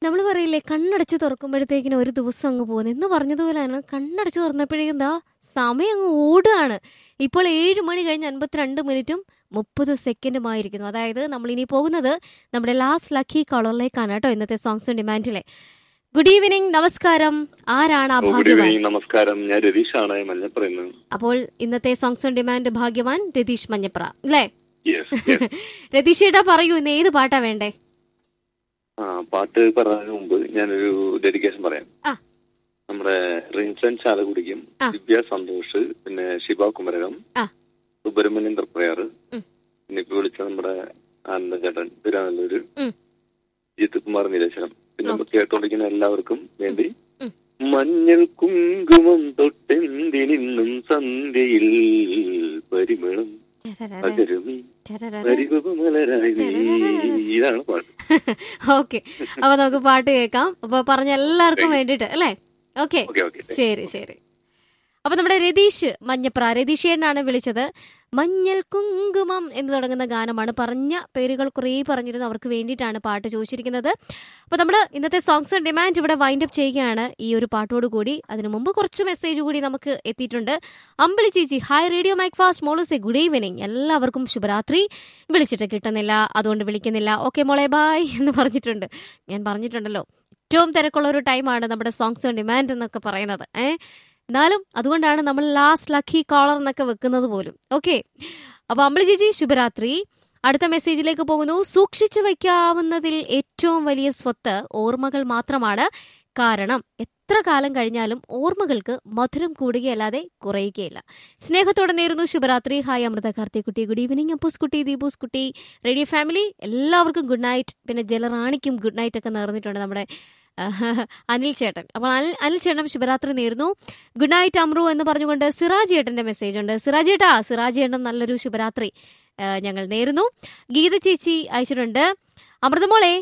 നമ്മൾ പറയില്ലേ കണ്ണടച്ച് തുറക്കുമ്പോഴത്തേക്കിനും ഒരു ദിവസം അങ്ങ് പോകുന്നു എന്ന് പറഞ്ഞതുപോലെയാണ് കണ്ണടച്ച് തുറന്നപ്പോഴേക്കും എന്താ സമയം അങ്ങ് ഓടുകയാണ് ഇപ്പോൾ ഏഴ് മണി കഴിഞ്ഞ് അൻപത്തിരണ്ട് മിനിറ്റും മുപ്പത് സെക്കൻഡുമായിരിക്കുന്നു അതായത് നമ്മൾ ഇനി പോകുന്നത് നമ്മുടെ ലാസ്റ്റ് ലക്കി കളറിലേക്കാണ് കേട്ടോ ഇന്നത്തെ സോങ്സ് ഡിമാൻഡിലെ ഗുഡ് ഈവനിങ് നമസ്കാരം ആരാണ് ആ ഗുഡ് ഭാഗ്യവാൻ ഈവനിങ് നമസ്കാരം ഞാൻ രതീഷാണ് മഞ്ഞപ്പുറന്ന് അപ്പോൾ ഇന്നത്തെ സോങ്സ് ഓൺ ഡിമാൻഡ് ഭാഗ്യവാൻ രതീഷ് മഞ്ഞപ്ര അല്ലേ യെസ് രതീഷേട്ടാ പറയൂ ഇന്ന് ഏത് പാട്ടാ വേണ്ടേ ആ പാട്ട് പറഞ്ഞതിന് മുമ്പ് ഞാനൊരു ഡെഡിക്കേഷൻ പറയാം ആ. നമ്മുടെ റിൻസൻ ചാലക്കുടിക്കും ആ. ദിവ്യ സന്തോഷ് പിന്നെ ശിവ കുമരകം ആ. സുബ്രഹ്മണ്യൻ തൃപ്രയാർ ഉം. പിന്നെ ഇപ്പൊ വിളിച്ച നമ്മുടെ ആനന്ദ ചേട്ടൻ തിരുവനന്തപുരം ഉം. ജിത്ത് കുമാർ നിരേശനം പിന്നെ ഓക്കേ. കേട്ടോണ്ടിരിക്കുന്ന എല്ലാവർക്കും വേണ്ടി ഉം. മഞ്ഞൾ കുങ്കുമം തൊട്ടെന്തിനിന്നും സന്ധ്യയിൽ പരിമളം പകരും പരിഭവമലരായി നീ. ഇതാണ് പാട്ട് ഓക്കെ അപ്പൊ നമുക്ക് പാട്ട് കേൾക്കാം അപ്പൊ പറഞ്ഞ എല്ലാവർക്കും വേണ്ടിട്ട് അല്ലേ ഓക്കെ ഓക്കെ ഓക്കെ ശരി ശരി അപ്പൊ നമ്മുടെ രതീഷ് മഞ്ഞപ്ര രതീഷേനാണ് വിളിച്ചത് മഞ്ഞൾ കുങ്കുമം എന്ന് തുടങ്ങുന്ന ഗാനമാണ് പറഞ്ഞ പേരുകൾ കുറേ പറഞ്ഞിരുന്നു അവർക്ക് വേണ്ടിയിട്ടാണ് പാട്ട് ചോദിച്ചിരിക്കുന്നത് അപ്പൊ നമ്മൾ ഇന്നത്തെ സോങ്സ് ആൻഡ് ഡിമാൻഡ് ഇവിടെ വൈൻഡ് അപ്പ് ചെയ്യുകയാണ് ഈ ഒരു പാട്ടോട് കൂടി അതിനു മുമ്പ് കുറച്ച് മെസ്സേജ് കൂടി നമുക്ക് എത്തിയിട്ടുണ്ട് അമ്പിളി ചേച്ചി ഹായ് റേഡിയോ മൈക്ക് ഫാസ്റ്റ് മോളൂസെ ഗുഡ് ഈവനിങ് എല്ലാവർക്കും ശുഭരാത്രി വിളിച്ചിട്ട് കിട്ടുന്നില്ല അതുകൊണ്ട് വിളിക്കുന്നില്ല ഓക്കെ മോളെ ബായ് എന്ന് പറഞ്ഞിട്ടുണ്ട് ഞാൻ പറഞ്ഞിട്ടുണ്ടല്ലോ ഏറ്റവും തിരക്കുള്ള ഒരു ടൈമാണ് നമ്മുടെ സോങ്സ് ഓൺ ഡിമാൻഡ് എന്നൊക്കെ പറയുന്നത് ഏഹ് എന്നാലും അതുകൊണ്ടാണ് നമ്മൾ ലാസ്റ്റ് ലക്കി കോളർ എന്നൊക്കെ വെക്കുന്നത് പോലും ഓക്കെ അപ്പൊ അമ്പിളി ചേച്ചി ശുഭരാത്രി അടുത്ത മെസ്സേജിലേക്ക് പോകുന്നു സൂക്ഷിച്ചു വയ്ക്കാവുന്നതിൽ ഏറ്റവും വലിയ സ്വത്ത് ഓർമ്മകൾ മാത്രമാണ് കാരണം എത്ര കാലം കഴിഞ്ഞാലും ഓർമ്മകൾക്ക് മധുരം കൂടുകയല്ലാതെ കുറയുകയില്ല സ്നേഹത്തോടെ നേരുന്നു ശുഭരാത്രി ഹായ് അമൃത കാർത്തിക്കുട്ടി ഗുഡ് ഈവനിങ് അപ്പൂസ് കുട്ടി ദീപൂസ് കുട്ടി റേഡിയോ ഫാമിലി എല്ലാവർക്കും ഗുഡ് നൈറ്റ് പിന്നെ ജലറാണിക്കും ഗുഡ് നൈറ്റ് ഒക്കെ നേർന്നിട്ടുണ്ട് നമ്മുടെ ആഹ്, അനിൽ ചേട്ടൻ അപ്പോൾ അനിൽ അനിൽ ചേട്ടൻ ശുഭരാത്രി നേരുന്നു ഗുഡ് നൈറ്റ് അമ്രു എന്ന് പറഞ്ഞുകൊണ്ട് സിറാജ് ഏട്ടന്റെ മെസ്സേജ് ഉണ്ട് സിറാജ് ഏട്ടാ സിറാജ് ഏട്ടൻ നല്ലൊരു ശുഭരാത്രി ആ, ഞങ്ങൾ നേരുന്നു ഗീത ചേച്ചി അയച്ചിട്ടുണ്ട് അമൃതമോളെ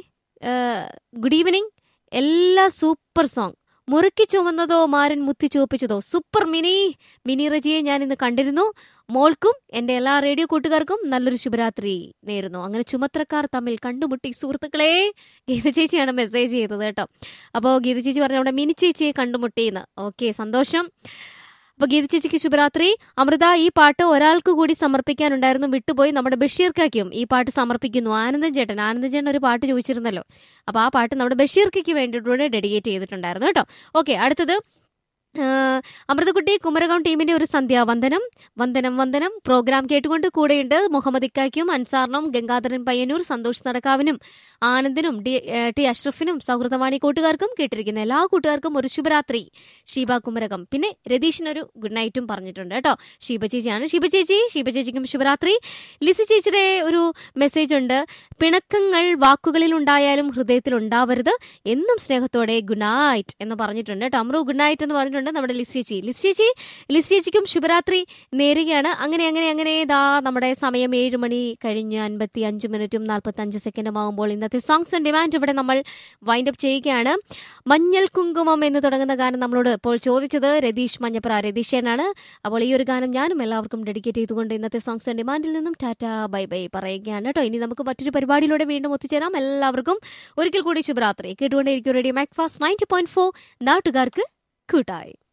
ഗുഡ് ഈവനിങ് എല്ലാ സൂപ്പർ സോങ് മുറുക്കി ചുമന്നതോ മാരൻ മുത്തി ചുവപ്പിച്ചതോ സൂപ്പർ മിനി മിനി റജിയെ ഞാൻ ഇന്ന് കണ്ടിരുന്നു മോൾക്കും എന്റെ എല്ലാ റേഡിയോ കൂട്ടുകാർക്കും നല്ലൊരു ശുഭരാത്രി നേരുന്നു അങ്ങനെ ചുമത്രക്കാർ തമ്മിൽ കണ്ടുമുട്ടി സുഹൃത്തുക്കളെ ഗീത ചേച്ചിയാണ് മെസ്സേജ് ചെയ്തത് കേട്ടോ അപ്പോൾ ഗീത ചേച്ചി പറഞ്ഞു നമ്മുടെ മിനി ചേച്ചിയെ കണ്ടുമുട്ടിയെന്ന് ഓക്കെ സന്തോഷം അപ്പൊ ഗീത ചേച്ചിക്ക് ശുഭരാത്രി അമൃത ഈ പാട്ട് ഒരാൾക്ക് കൂടി സമർപ്പിക്കാനുണ്ടായിരുന്നു വിട്ടുപോയി നമ്മുടെ ബഷീർ കാക്കും ഈ പാട്ട് സമർപ്പിക്കുന്നു ആനന്ദൻ ചേട്ടൻ ആനന്ദൻ ചേട്ടൻ ഒരു പാട്ട് ചോദിച്ചിരുന്നല്ലോ അപ്പൊ ആ പാട്ട് നമ്മുടെ ബഷീർ കയ്ക്ക് വേണ്ടിയിട്ടൂടെ ഡെഡിക്കേറ്റ് ചെയ്തിട്ടുണ്ടായിരുന്നു കേട്ടോ ഓക്കെ അടുത്തത് ആ, അമൃതക്കുട്ടി കുമരകം ടീമിന്റെ ഒരു സന്ധ്യാവന്ദനം വന്ദനം വന്ദനം പ്രോഗ്രാം കേട്ടുകൊണ്ട് കൂടെയുണ്ട് മുഹമ്മദ് ഇക്കാക്കും അൻസാറിനും ഗംഗാധരൻ പയ്യന്നൂർ സന്തോഷ് നടക്കാവിനും ആനന്ദിനും ഡി ഏ, ടി അഷ്റഫിനും സൗഹൃദവാണി കൂട്ടുകാർക്കും കേട്ടിരിക്കുന്ന എല്ലാ കൂട്ടുകാർക്കും ഒരു ശുഭരാത്രി ഷീബ കുമരകം പിന്നെ രതീഷിനൊരു ഗുഡ് നൈറ്റും പറഞ്ഞിട്ടുണ്ട് കേട്ടോ ഷീബ ചേച്ചിയാണ് ഷീബ ചേച്ചി ഷീബ ചേച്ചിക്കും ശുഭരാത്രി ലിസി ചേച്ചിയുടെ ഒരു മെസ്സേജ് ഉണ്ട് പിണക്കങ്ങൾ വാക്കുകളിൽ ഉണ്ടായാലും ഹൃദയത്തിൽ ഉണ്ടാവരുത് എന്നും സ്നേഹത്തോടെ ഗുഡ് നൈറ്റ് എന്ന് പറഞ്ഞിട്ടുണ്ട് കേട്ടോ അമ്രു ഗുഡ് നൈറ്റ് എന്ന് പറഞ്ഞിട്ടുണ്ട് നമ്മുടെ ലിസ് ചേച്ചി ലിസ് ചേച്ചി ലിസ് ചേച്ചിക്കും ശുഭരാത്രി നേരുകയാണ് അങ്ങനെ അങ്ങനെ അങ്ങനെ ഇതാ നമ്മുടെ സമയം ഏഴ് മണി കഴിഞ്ഞ് അൻപത്തി അഞ്ച് മിനിറ്റും നാൽപ്പത്തി അഞ്ച് സെക്കൻഡും ആകുമ്പോൾ ഇന്നത്തെ സോങ്സ് ആൻഡ് ഡിമാൻഡ് ഇവിടെ നമ്മൾ വൈൻഡ് അപ്പ് ചെയ്യുകയാണ് മഞ്ഞൾ കുങ്കുമം എന്ന് തുടങ്ങുന്ന ഗാനം നമ്മളോട് ഇപ്പോൾ ചോദിച്ചത് രതീഷ് മഞ്ഞപ്ര രതീഷേനാണ് അപ്പോൾ ഈ ഒരു ഗാനം ഞാനും എല്ലാവർക്കും ഡെഡിക്കേറ്റ് ചെയ്തുകൊണ്ട് ഇന്നത്തെ സോങ്സ് ആൻഡ് ഡിമാൻഡിൽ നിന്നും ടാറ്റ ബൈ ബൈ പറയുകയാണ് കേട്ടോ ഇനി നമുക്ക് മറ്റൊരു പരിപാടിയിലൂടെ വീണ്ടും ഒത്തുചേരാം എല്ലാവർക്കും ഒരിക്കൽ കൂടി ശുഭരാത്രി കേട്ടുകൊണ്ടേയിരിക്കും radio Macfast ninety point four നാട്ടുകാർക്ക് കൂട്ടായി